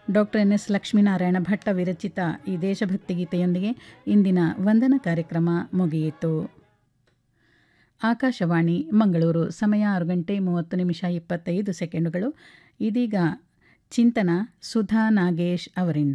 doctor N S Lakshminarayana Bhatta ವಿರಚಿತ ಈ ದೇಶಭಕ್ತಿ ಗೀತೆಯೊಂದಿಗೆ ಇಂದಿನ ವಂದನ ಕಾರ್ಯಕ್ರಮ ಮುಗಿಯಿತು ಆಕಾಶವಾಣಿ ಮಂಗಳೂರು ಸಮಯ ಆರು ಗಂಟೆ ಮೂವತ್ತು ನಿಮಿಷ ಇಪ್ಪತ್ತೈದು ಸೆಕೆಂಡುಗಳು ಇದೀಗ ಚಿಂತನ ಸುಧಾ ನಾಗೇಶ್ ಅವರಿಂದ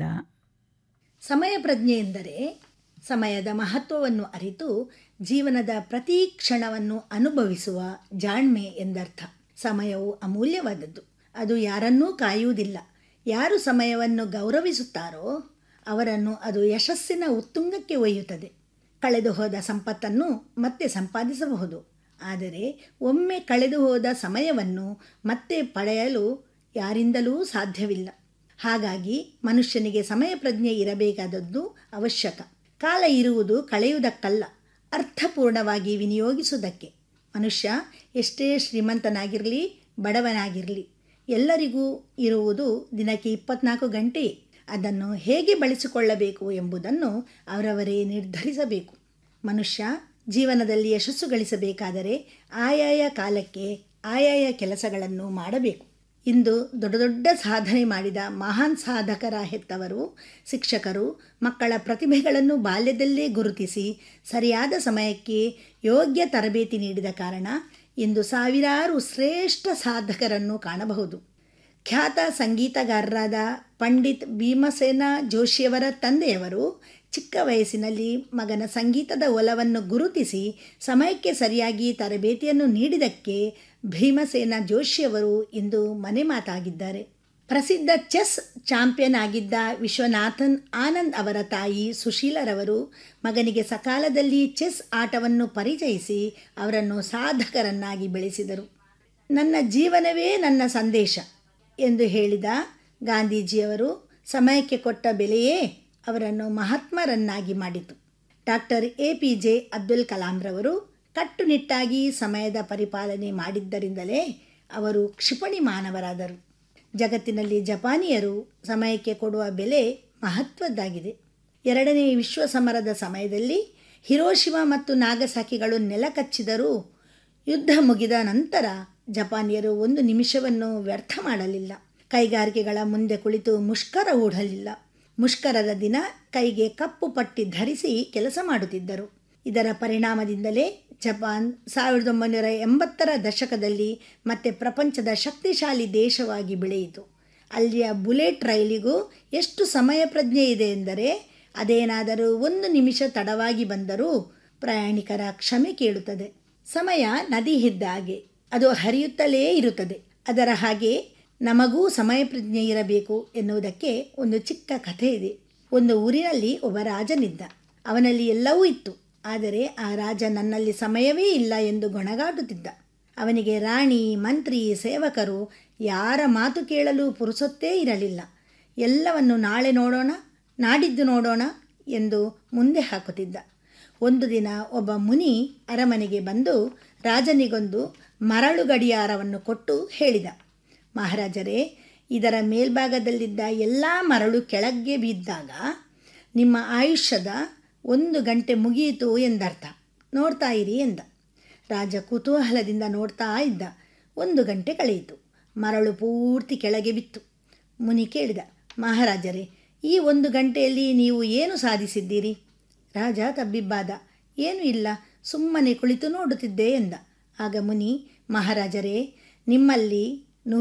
ಸಮಯ ಪ್ರಜ್ಞೆ ಎಂದರೆ ಸಮಯದ ಮಹತ್ವವನ್ನು ಅರಿತು ಜೀವನದ ಪ್ರತಿ ಕ್ಷಣವನ್ನು ಅನುಭವಿಸುವ ಜಾಣ್ಮೆ ಎಂದರ್ಥ ಸಮಯವು ಅಮೂಲ್ಯವಾದದ್ದು ಅದು ಯಾರನ್ನೂ ಕಾಯುವುದಿಲ್ಲ ಯಾರು ಸಮಯವನ್ನು ಗೌರವಿಸುತ್ತಾರೋ ಅವರನ್ನು ಅದು ಯಶಸ್ಸಿನ ಉತ್ತುಂಗಕ್ಕೆ ಒಯ್ಯುತ್ತದೆ ಕಳೆದು ಹೋದ ಸಂಪತ್ತನ್ನು ಮತ್ತೆ ಸಂಪಾದಿಸಬಹುದು ಆದರೆ ಒಮ್ಮೆ ಕಳೆದು ಹೋದ ಸಮಯವನ್ನು ಮತ್ತೆ ಪಡೆಯಲು ಯಾರಿಂದಲೂ ಸಾಧ್ಯವಿಲ್ಲ ಹಾಗಾಗಿ ಮನುಷ್ಯನಿಗೆ ಸಮಯ ಪ್ರಜ್ಞೆ ಇರಬೇಕಾದದ್ದು ಅವಶ್ಯಕ ಕಾಲ ಇರುವುದು ಕಳೆಯುವುದಕ್ಕಲ್ಲ ಅರ್ಥಪೂರ್ಣವಾಗಿ ವಿನಿಯೋಗಿಸುವುದಕ್ಕೆ ಮನುಷ್ಯ ಎಷ್ಟೇ ಶ್ರೀಮಂತನಾಗಿರಲಿ ಬಡವನಾಗಿರಲಿ ಎಲ್ಲರಿಗೂ ಇರುವುದು ದಿನಕ್ಕೆ ಇಪ್ಪತ್ನಾಲ್ಕು ಗಂಟೆ ಅದನ್ನು ಹೇಗೆ ಬಳಸಿಕೊಳ್ಳಬೇಕು ಎಂಬುದನ್ನು ಅವರವರೇ ನಿರ್ಧರಿಸಬೇಕು ಮನುಷ್ಯ ಜೀವನದಲ್ಲಿ ಯಶಸ್ಸು ಗಳಿಸಬೇಕಾದರೆ ಆಯಾಯ ಕಾಲಕ್ಕೆ ಆಯಾಯ ಕೆಲಸಗಳನ್ನು ಮಾಡಬೇಕು ಇಂದು ದೊಡ್ಡ ದೊಡ್ಡ ಸಾಧನೆ ಮಾಡಿದ ಮಹಾನ್ ಸಾಧಕರ ಹೆತ್ತವರು ಶಿಕ್ಷಕರು ಮಕ್ಕಳ ಪ್ರತಿಭೆಗಳನ್ನು ಬಾಲ್ಯದಲ್ಲೇ ಗುರುತಿಸಿ ಸರಿಯಾದ ಸಮಯಕ್ಕೆ ಯೋಗ್ಯ ತರಬೇತಿ ನೀಡಿದ ಕಾರಣ ಇಂದು ಸಾವಿರಾರು ಶ್ರೇಷ್ಠ ಸಾಧಕರನ್ನು ಕಾಣಬಹುದು ಖ್ಯಾತ ಸಂಗೀತಗಾರರಾದ ಪಂಡಿತ್ ಭೀಮಸೇನ ಜೋಶಿಯವರ ತಂದೆಯವರು ಚಿಕ್ಕ ವಯಸ್ಸಿನಲ್ಲಿ ಮಗನ ಸಂಗೀತದ ಒಲವನ್ನು ಗುರುತಿಸಿ ಸಮಯಕ್ಕೆ ಸರಿಯಾಗಿ ತರಬೇತಿಯನ್ನು ನೀಡಿದಕ್ಕೆ ಭೀಮಸೇನ ಜೋಶಿಯವರು ಇಂದು ಮನೆ ಮಾತಾಗಿದ್ದಾರೆ ಪ್ರಸಿದ್ಧ ಚೆಸ್ ಚಾಂಪಿಯನ್ ಆಗಿದ್ದ ವಿಶ್ವನಾಥನ್ ಆನಂದ್ ಅವರ ತಾಯಿ ಸುಶೀಲರವರು ಮಗನಿಗೆ ಸಕಾಲದಲ್ಲಿ ಚೆಸ್ ಆಟವನ್ನು ಪರಿಚಯಿಸಿ ಅವರನ್ನು ಸಾಧಕರನ್ನಾಗಿ ಬೆಳೆಸಿದರು ನನ್ನ ಜೀವನವೇ ನನ್ನ ಸಂದೇಶ ಎಂದು ಹೇಳಿದ ಗಾಂಧೀಜಿಯವರು ಸಮಯಕ್ಕೆ ಕೊಟ್ಟ ಬೆಲೆಯೇ ಅವರನ್ನು ಮಹಾತ್ಮರನ್ನಾಗಿ ಮಾಡಿತು doctor A P J Abdul ಕಲಾಂರವರು ಕಟ್ಟುನಿಟ್ಟಾಗಿ ಸಮಯದ ಪರಿಪಾಲನೆ ಮಾಡಿದ್ದರಿಂದಲೇ ಅವರು ಕ್ಷಿಪಣಿ ಮಾನವರಾದರು ಜಗತ್ತಿನಲ್ಲಿ ಜಪಾನಿಯರು ಸಮಯಕ್ಕೆ ಕೊಡುವ ಬೆಲೆ ಮಹತ್ವದ್ದಾಗಿದೆ ಎರಡನೇ ವಿಶ್ವ ಸಮರದ ಸಮಯದಲ್ಲಿ ಹಿರೋಶಿಮಾ ಮತ್ತು ನಾಗಸಾಕಿಗಳು ನೆಲಕಚ್ಚಿದರೂ ಯುದ್ಧ ಮುಗಿದ ನಂತರ ಜಪಾನಿಯರು ಒಂದು ನಿಮಿಷವನ್ನು ವ್ಯರ್ಥ ಮಾಡಲಿಲ್ಲ ಕೈಗಾರಿಕೆಗಳ ಮುಂದೆ ಕುಳಿತು ಮುಷ್ಕರ ಹೂಡಲಿಲ್ಲ ಮುಷ್ಕರದ ದಿನ ಕೈಗೆ ಕಪ್ಪು ಪಟ್ಟಿ ಧರಿಸಿ ಕೆಲಸ ಮಾಡುತ್ತಿದ್ದರು ಇದರ ಪರಿಣಾಮದಿಂದಲೇ ಜಪಾನ್ ಸಾವಿರದ ಒಂಬೈನೂರ ಎಂಬತ್ತರ ದಶಕದಲ್ಲಿ ಮತ್ತೆ ಪ್ರಪಂಚದ ಶಕ್ತಿಶಾಲಿ ದೇಶವಾಗಿ ಬೆಳೆಯಿತು ಅಲ್ಲಿಯ ಬುಲೆಟ್ ರೈಲಿಗೂ ಎಷ್ಟು ಸಮಯ ಪ್ರಜ್ಞೆ ಇದೆ ಎಂದರೆ ಅದೇನಾದರೂ ಒಂದು ನಿಮಿಷ ತಡವಾಗಿ ಬಂದರೂ ಪ್ರಯಾಣಿಕರ ಕ್ಷಮೆ ಕೇಳುತ್ತದೆ ಸಮಯ ನದಿ ಇದ್ದ ಹಾಗೆ ಅದು ಹರಿಯುತ್ತಲೇ ಇರುತ್ತದೆ ಅದರ ಹಾಗೆ ನಮಗೂ ಸಮಯ ಪ್ರಜ್ಞೆ ಇರಬೇಕು ಎನ್ನುವುದಕ್ಕೆ ಒಂದು ಚಿಕ್ಕ ಕಥೆ ಇದೆ ಒಂದು ಊರಿನಲ್ಲಿ ಒಬ್ಬ ರಾಜನಿದ್ದ ಅವನಲ್ಲಿ ಎಲ್ಲವೂ ಇತ್ತು ಆದರೆ ಆ ರಾಜ ನನ್ನಲ್ಲಿ ಸಮಯವೇ ಇಲ್ಲ ಎಂದು ಗೊಣಗಾಡುತ್ತಿದ್ದ ಅವನಿಗೆ ರಾಣಿ ಮಂತ್ರಿ ಸೇವಕರು ಯಾರ ಮಾತು ಕೇಳಲು ಪುರುಸೊತ್ತೇ ಇರಲಿಲ್ಲ ಎಲ್ಲವನ್ನು ನಾಳೆ ನೋಡೋಣ ನಾಡಿದ್ದು ನೋಡೋಣ ಎಂದು ಮುಂದೆ ಹಾಕುತ್ತಿದ್ದ ಒಂದು ದಿನ ಒಬ್ಬ ಮುನಿ ಅರಮನೆಗೆ ಬಂದು ರಾಜನಿಗೊಂದು ಮರಳು ಗಡಿಯಾರವನ್ನು ಕೊಟ್ಟು ಹೇಳಿದ ಮಹಾರಾಜರೇ ಇದರ ಮೇಲ್ಭಾಗದಲ್ಲಿದ್ದ ಎಲ್ಲ ಮರಳು ಕೆಳಗೆ ಬಿದ್ದಾಗ ನಿಮ್ಮ ಆಯುಷ್ಯದ ಒಂದು ಗಂಟೆ ಮುಗಿಯಿತು ಎಂದರ್ಥ ನೋಡ್ತಾ ಇರಿ ಎಂದ ರಾಜ ಕುತೂಹಲದಿಂದ ನೋಡ್ತಾ ಇದ್ದ ಒಂದು ಗಂಟೆ ಕಳೆಯಿತು ಮರಳು ಪೂರ್ತಿ ಕೆಳಗೆ ಬಿತ್ತು ಮುನಿ ಕೇಳಿದ ಮಹಾರಾಜರೇ ಈ ಒಂದು ಗಂಟೆಯಲ್ಲಿ ನೀವು ಏನು ಸಾಧಿಸಿದ್ದೀರಿ ರಾಜ ತಬ್ಬಿಬ್ಬಾದ ಏನೂ ಇಲ್ಲ ಸುಮ್ಮನೆ ಕುಳಿತು ನೋಡುತ್ತಿದ್ದೆ ಎಂದ ಆಗ ಮುನಿ ಮಹಾರಾಜರೇ ನಿಮ್ಮಲ್ಲಿ